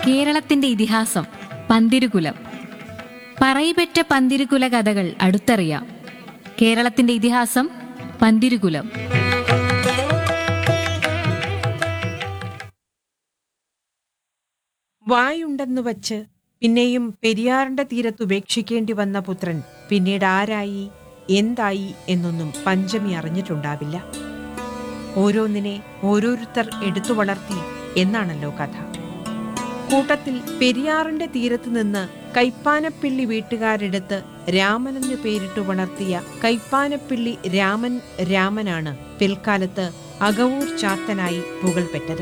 കേരളത്തിന്റെ ഇതിഹാസം പന്തിരുകുലം പറയിപെറ്റ പന്തിരുകുല കഥകൾ അടുത്തറിയാം കേരളത്തിന്റെ ഇതിഹാസം പന്തിരുകുലം വായുണ്ടെന്നു വച്ച് പിന്നെയും പെരിയാറിന്റെ തീരത്ത് ഉപേക്ഷിക്കേണ്ടി വന്ന പുത്രൻ പിന്നീട് ആരായി എന്തായി എന്നൊന്നും പഞ്ചമി അറിഞ്ഞിട്ടുണ്ടാവില്ല ഓരോന്നിനെ ഓരോരുത്തർ എടുത്തു വളർത്തി എന്നാണല്ലോ കഥ കൂട്ടത്തിൽ പെരിയാറിന്റെ തീരത്ത് നിന്ന് കൈപ്പാനപ്പിള്ളി വീട്ടുകാരെടുത്ത് രാമനെന്ന് പേരിട്ട് വളർത്തിയ കൈപ്പാനപ്പിള്ളി രാമൻ രാമനാണ് പിൽക്കാലത്ത് അകവൂർ ചാത്തനായി പുകൾപെറ്റത്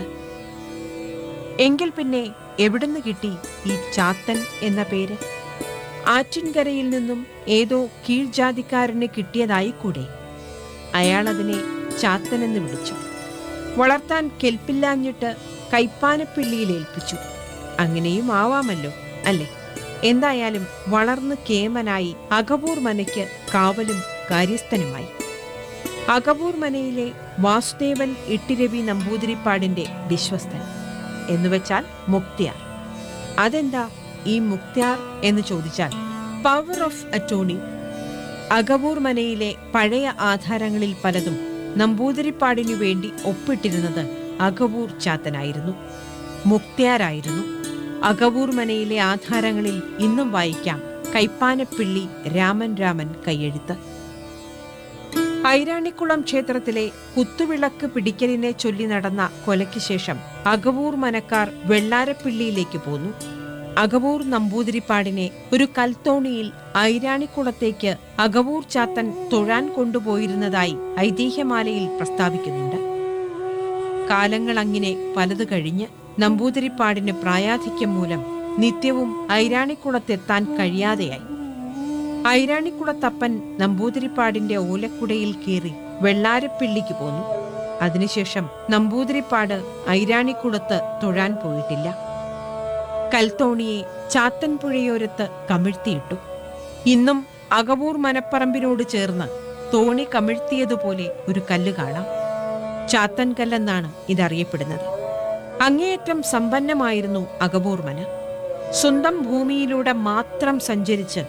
എങ്കിൽ പിന്നെ എവിടുന്ന് കിട്ടി ഈ ചാത്തൻ എന്ന പേര് ആറ്റിൻകരയിൽ നിന്നും ഏതോ കീഴ്ജാതിക്കാരന് കിട്ടിയതായി കൂടെ അയാൾ അതിനെ ചാത്തനെന്ന് വിളിച്ചു വളർത്താൻ കെൽപ്പില്ലാഞ്ഞിട്ട് കൈപ്പാനപ്പിള്ളിയിൽ ഏൽപ്പിച്ചു അങ്ങനെയും ആവാമല്ലോ അല്ലേ എന്തായാലും വളർന്ന് കേമനായി അകപൂർ മനയ്ക്ക് കാവലും കാര്യസ്ഥനുമായി അകപൂർ മനയിലെ വാസുദേവൻ ഇട്ടിരവി നമ്പൂതിരിപ്പാടിന്റെ വിശ്വസ്തൻ എന്നുവെച്ചാൽ മുക്തിയാർ അതെന്താ ഈ മുക്തിയാർ എന്ന് ചോദിച്ചാൽ പവർ ഓഫ് അറ്റോണി അകവൂർ മനയിലെ പഴയ ആധാരങ്ങളിൽ പലതും നമ്പൂതിരിപ്പാടിനു വേണ്ടി ഒപ്പിട്ടിരുന്നത് അകവൂർ ചാത്തനായിരുന്നു മുക്തിയാരായിരുന്നു അകവൂർ മനയിലെ ആധാരങ്ങളിൽ ഇന്നും വായിക്കാം കൈപ്പാനപ്പിള്ളി രാമൻ രാമൻ കൈയെഴുത്ത് ഐരാണിക്കുളം ക്ഷേത്രത്തിലെ കുത്തുവിളക്ക് പിടിക്കലിനെ ചൊല്ലി നടന്ന കൊലയ്ക്ക് ശേഷം അകവൂർ മനക്കാർ വെള്ളാരപ്പിള്ളിയിലേക്ക് പോന്നു അകവൂർ നമ്പൂതിരിപ്പാടിനെ ഒരു കൽത്തോണിയിൽ ഐരാണിക്കുളത്തേക്ക് അകവൂർ ചാത്തൻ തൊഴാൻ കൊണ്ടുപോയിരുന്നതായി ഐതിഹ്യമാലയിൽ പ്രസ്താവിക്കുന്നുണ്ട് കാലങ്ങൾ അങ്ങനെ പലത് കഴിഞ്ഞ് നമ്പൂതിരിപ്പാടിന് പ്രായാധിക്യം മൂലം നിത്യവും ഐരാണിക്കുളത്തെത്താൻ കഴിയാതെയായി ഐരാണിക്കുളത്തപ്പൻ നമ്പൂതിരിപ്പാടിന്റെ ഓലക്കുടയിൽ കയറി വെള്ളാരപ്പിള്ളിക്ക് പോന്നു അതിനുശേഷം നമ്പൂതിരിപ്പാട് ഐരാണിക്കുളത്ത് തൊഴാൻ പോയിട്ടില്ല കൽത്തോണിയെ ചാത്തൻ പുഴയോരത്ത് കമിഴ്ത്തിയിട്ടു ഇന്നും അകവൂർ മനപ്പറമ്പിനോട് ചേർന്ന് തോണി കമിഴ്ത്തിയതുപോലെ ഒരു കല്ല് കാണാം ചാത്തൻ കല്ലെന്നാണ് ഇതറിയപ്പെടുന്നത് അങ്ങേയറ്റം സമ്പന്നമായിരുന്നു അകവൂർ മന സ്വന്തം ഭൂമിയിലൂടെ മാത്രം സഞ്ചരിച്ച്